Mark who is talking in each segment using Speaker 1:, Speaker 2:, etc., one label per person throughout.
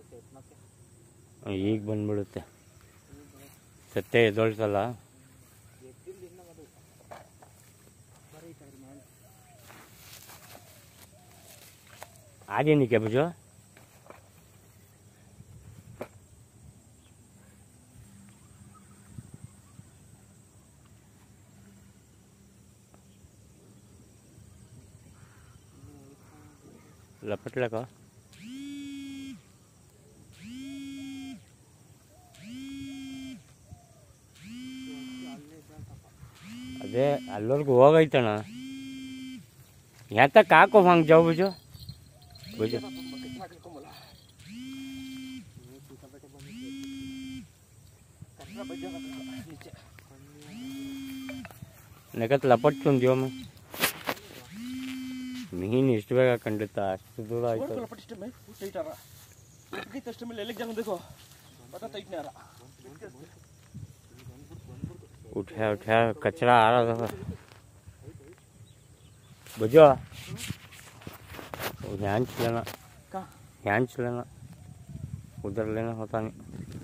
Speaker 1: ಈಗ ಬಂದ್ಬಿಡುತ್ತೆ ಸತ್ಯ ಎದ್ದೊಳ್ಸಲ್ಲ ಅದೇನಿಕ್ಕೆ ಬಜು ಲಪಟ್ಲಕ ಅದೇ ಅಲ್ಲವರೆಗೂ ಹೋಗೈತಣ್ಣ ಯಾತಕ್ಕೆ ಹಾಕೋ ಹಂಗೆ ಜಾವ್ ಬಜು ಬಜು ನೆಗತ್ ಲಪಟ್ಟು ಜೋಮ ಮೀನು ಇಷ್ಟು ಬೇಗ ಖಂಡಿತ ಅಷ್ಟು ದೂರ ಆಯ್ತು उठा उठा कचरा आ रहा था बुझो वो ध्यान से लेना
Speaker 2: कहाँ?
Speaker 1: ध्यान से लेना उधर लेना होता नहीं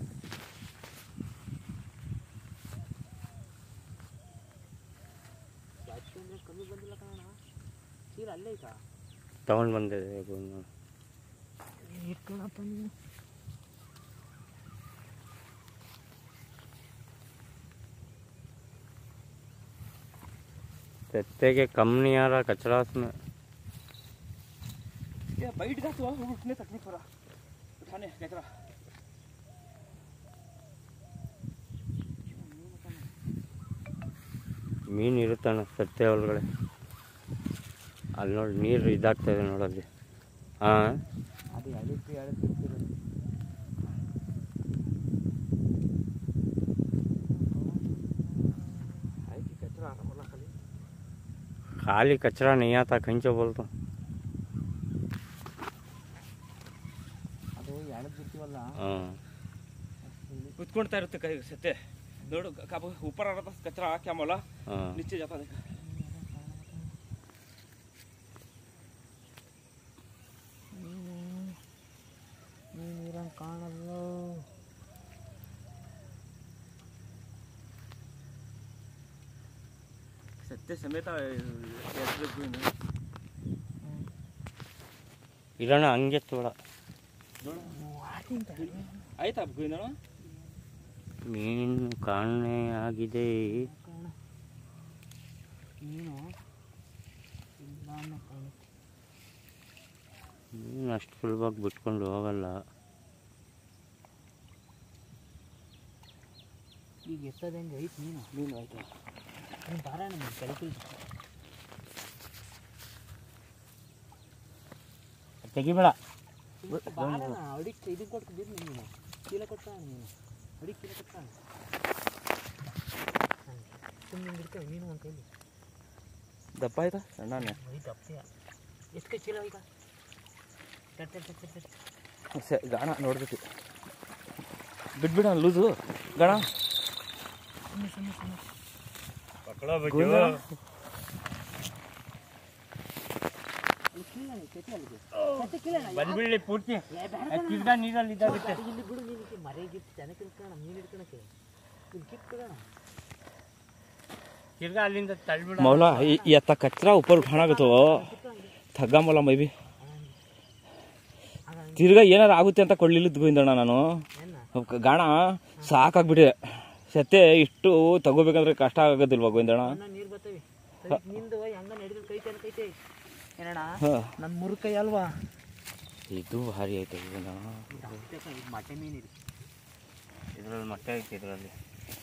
Speaker 2: ಕಮ್ಮಿ ಬಂದಿಲ್ಲ ಕಣ ಸೀರ ಅಲ್ಲೇ ಐತಾ
Speaker 1: ತಗೊಂಡು ಬಂದಿದೆ ಇವ್ನು.
Speaker 2: ಇಟ್ಕೊಳಪ್ಪ ನೀನು
Speaker 1: सत्ते के कम नहीं आ रहा कचरा उसमें
Speaker 2: बैठ जा तू उठने तक नहीं पड़ा उठाने कचरा
Speaker 1: ಮೀನು ಇರುತ್ತಣ್ಣ ಸತ್ತೆ ಒಳಗಡೆ ಅಲ್ಲಿ ನೋಡಿ ನೀರು ಇದಾಗ್ತದೆ ನೋಡಲ್ಲಿ ಹಾಂ
Speaker 2: ಅದು ಎಳಿತು ಎಳಿತು ಆಯ್ತು ಕಚರ ಆರಾಮಲ್ಲ ಖಾಲಿ
Speaker 1: खाली कचरा नहीं आता कहीं से बोल तो
Speaker 2: ಅದು ಎಳೆದು ಬಿಡ್ತೀವಲ್ಲ
Speaker 1: हाँ
Speaker 3: ಕುತ್ಕೊಳ್ತಾ ಇರುತ್ತೆ ಕೈ ಸತ್ತೆ ನೋಡು ಕಾಬು ऊपर आ रहा था कचरा क्या मोला
Speaker 1: हाँ
Speaker 3: नीचे जाता देखा
Speaker 2: ನೀರಂಗೆ ಕಾಣಲ್ಲ
Speaker 3: ಸತ್ಯ ಸಮೇತ ಎಸ್ಬೇಕು ಇನ್ನು.
Speaker 1: ಇರೋಣ ಹಂಗೆ ತೋಡ
Speaker 3: ಆಯ್ತಾ ಗೋವಿಂದ
Speaker 1: ಮೀನು ಕಾಣೆ ಆಗಿದೆ
Speaker 2: ಕಾಣ ನೀನು ಇಲ್ಲ ಅನ್ನೋ ಕಾಣ
Speaker 1: ಮೀನು ಅಷ್ಟು ಸುಲಭವಾಗಿ ಬಿಟ್ಕೊಂಡು ಹೋಗಲ್ಲ
Speaker 2: ಈಗ ಎತ್ತದ ಹೆಂಗೆ ಐತಿ ನೀನು
Speaker 3: ಮೀನು ಆಯ್ತಾ
Speaker 2: ನೀನು ಬಾರ ನಮ್ಮ ಕೆಳಕಿಲ್
Speaker 1: ತೆಗಿಬೇಡ
Speaker 2: ಬಾರಣ ಅಡಿಕ್ ಇದಕ್ಕೆ ಕೊಡ್ತಿದ್ದೀನಿ ನೀನು ಚೀಲ ಕೊಟ್ಟ ನೀನು ಅಡಿಕ್ ಚೀಲ ಕೊಟ್ಟ ಸುಮ್ಮನೆ ಹಿಡ್ಕೊ ನೀನು ಒಂದು ಕೈಲಿ
Speaker 3: ದಪ್ಪ ಆಯ್ತಾ ಸಣ್ಣನೆ
Speaker 2: ಐದು ಅಪ್ಪೆ ಎಷ್ಟು ಕೈ ಚೀಲ ಈಗ ತಟ್ ತಟ್ ತಟ್ ತಟ್ ತಟ್.
Speaker 3: ಸ ಗಾಣ ನೋಡ್ಬೇಕು ಬಿಟ್ಬಿಡ ಲೂಸು ಗಾಣ
Speaker 2: ಸುಮ್ಮನೆ ಸುಮ್ಮನೆ ಸುಮ್ಮನೆ
Speaker 3: ಗೋವಿಂದ
Speaker 1: ಬಂದ್ಬಿಡ್ಲಿ ಪೂರ್ತಿ ತಿರ್ಗ ನೀರಲ್ಲಿ ಇದಾಗುತ್ತೆ
Speaker 2: ಇಲ್ಲಿ ಬಿಡು ನೀನು ಮರೆಗಿಟ್ಟು ಜನಕ್ಕೆ ಇಟ್ಕೋಣ ಮೀನು ಹಿಡ್ಕೊಳಕ್ಕೆ ಇಲ್ಲಿ ಕಿತ್ಬಿಡೋಣ
Speaker 1: ತಿರ್ಗಾ ಅಲ್ಲಿಂದ ತಳ್ಬಿಡ
Speaker 3: मौला ये ये आता कचरा ऊपर उठाना तो ಥಗ್ಗ ಮೌಲ ಮೈ ಬಿ ತಿರ್ಗಾ ಏನಾರು ಆಗುತ್ತೆ ಅಂತ ಕೊಳ್ಳಿಲ್ಲ ಗೋವಿಂದಣ್ಣ ನಾನು
Speaker 2: ಏನ
Speaker 3: ಗಾಣ ಸಾಕಾಗ್ಬಿಟ್ಟಿದೆ ಸತ್ತೆ ಇಷ್ಟು ತಗೋಬೇಕಂದ್ರೆ ಕಷ್ಟ ಆಗೋದಿಲ್ವಾ ಗೋವಿಂದಣ್ಣ
Speaker 2: ಅಣ್ಣ ನೀರು ಬರ್ತವೆ ಕೈ ನಿಂದು ಹೆಂಗ ನಡೆದ್ರೆ ಕೈ ತನ ಕೈತೆ ಏನಣ್ಣ
Speaker 3: ಹಾ.
Speaker 2: ನನ್ನ ಮುರು ಕೈ ಅಲ್ವಾ
Speaker 3: ಇದು ಭಾರಿ ಐತೆ ಗೋವಿಂದಣ್ಣ
Speaker 2: ಇದು ಮಟೆ ಮೀನು ಇದು
Speaker 1: ಇದ್ರಲ್ಲಿ ಮೊಟ್ಟೆ ಐತೆ ಇದರಲ್ಲಿ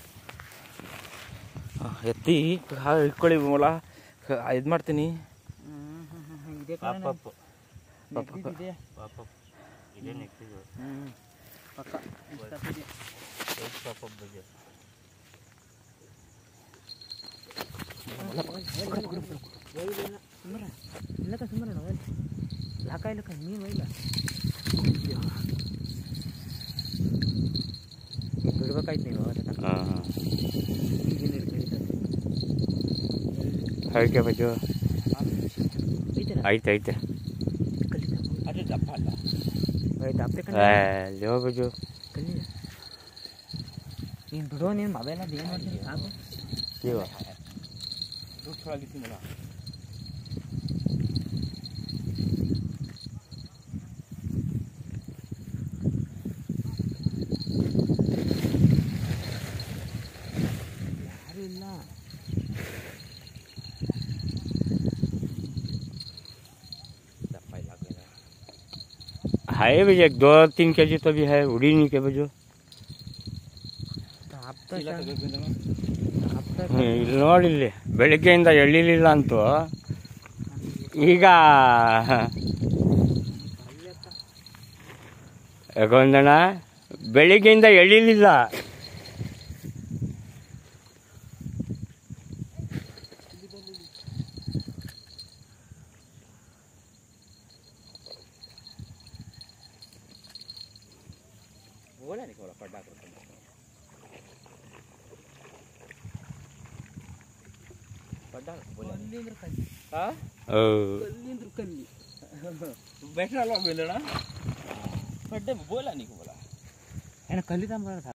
Speaker 3: ಹಾ, ಎತ್ತಿ ಹಾ, ಇಟ್ಕೊಳ್ಳಿ ಮೌಲ ಇದು ಮಾಡ್ತೀನಿ
Speaker 2: ಇದೇ
Speaker 1: ಪಾಪಪ್ಪು
Speaker 2: ಇದೆ
Speaker 1: ಪಾಪಪ್ ಇದೇ ನೆಕ್ಕಿದು
Speaker 2: ಹ್ಞೂ ಪಕ್ಕ ಇಷ್ಟ ಇದೆ
Speaker 1: ಪಾಪಪ್ ಬಗ್ಗೆ
Speaker 2: ಒಯ್ಲಿಲ್ಲ ಸುಮ್ಮನೆ ಇಲ್ಲಕ ಸುಮ್ಮನೆ ಒಯ್ಲಿ ಲಾಕ ಇಲ್ಲಕ ನೀನು ಒಯ್ಲ ಬಿಡ್ಬೇಕಾಯ್ತು ನೀವು ಅದಕ್ಕೆ
Speaker 1: ಹಾಂ
Speaker 2: ಈಗಿನ ಹಿಡ್ಕೊಂಡಿದ್ದೆ
Speaker 1: ಐತೆ ಬಜ್ಜು
Speaker 2: ಐತಲ್ಲ
Speaker 1: ಐತೆ ಐತೆ
Speaker 2: ಕಲಿತ
Speaker 3: ಅದೇ ದಪ್ಪ ಅಲ್ಲ
Speaker 2: ಆಯ್ತು ಅಪ್ಪೆ
Speaker 1: ಅಲ್ಲಿ ಹೋಗ್ಬಿಟ್ಟು
Speaker 2: ಕಲ್ಲಿ ನೀನು ಬಿಡೋ ನೀನು ಮೊಬೈಲ್ ಅದು ಏನು ಮಾಡ್ತೀನಿ ಸಾಕು
Speaker 1: ಇವ
Speaker 3: ದುಡ್ಡು ತೊಳಗಿದ್ದೀನಲ್ಲ
Speaker 2: ಯಾರೂ ಇಲ್ಲ
Speaker 3: ದಪ್ಪ ಇಲ್ಲ ಆಗ್ಲಿಲ್ಲ.
Speaker 1: है भैया एक दो तीन के जी तो भी है उड़ी नहीं के बजो
Speaker 2: ಅಪ್ಪ
Speaker 3: ಚೀಲ ತೆಗೆದ್ಬಿಂದಲ್ಲ.
Speaker 2: ಅಪ್ಪ
Speaker 1: ಇಲ್ಲಿ ನೋಡಿಲ್ಲಿ ಬೆಳಿಗ್ಗೆಯಿಂದ ಎಳಿಲಿಲ್ಲ ಅಂತೂ ಈಗ ಯಾಕೊಂದಣ್ಣ ಬೆಳಿಗ್ಗೆಯಿಂದ ಎಳಿಲಿಲ್ಲ
Speaker 3: ಬೋಲೆ ನಿಕ್ಕೆ ಅವಳ ಪಡ್ಡ ಹಾಕ್ಬಿಡ್ತಾನೆ. ಪಡ್ಡ ಹಾಕು ಬೋಲೆ.
Speaker 2: ಕಲ್ಲಿಂದ್ರ ಕಲ್ಲಿ
Speaker 3: ಆ?
Speaker 1: ಓ
Speaker 2: ಕಲ್ಲಿಂದ್ರ ಕಲ್ಲಿ
Speaker 3: ಬೆಟ್ರ್ ಅಲ್ವಾ ಬೀಳೋಣ ಪಡ್ಡೆ ಬೋಲ ನಿಕ್ಕೆ ಬೋಲ
Speaker 2: ಏನ ಕಲ್ಲಿ ತಂಬ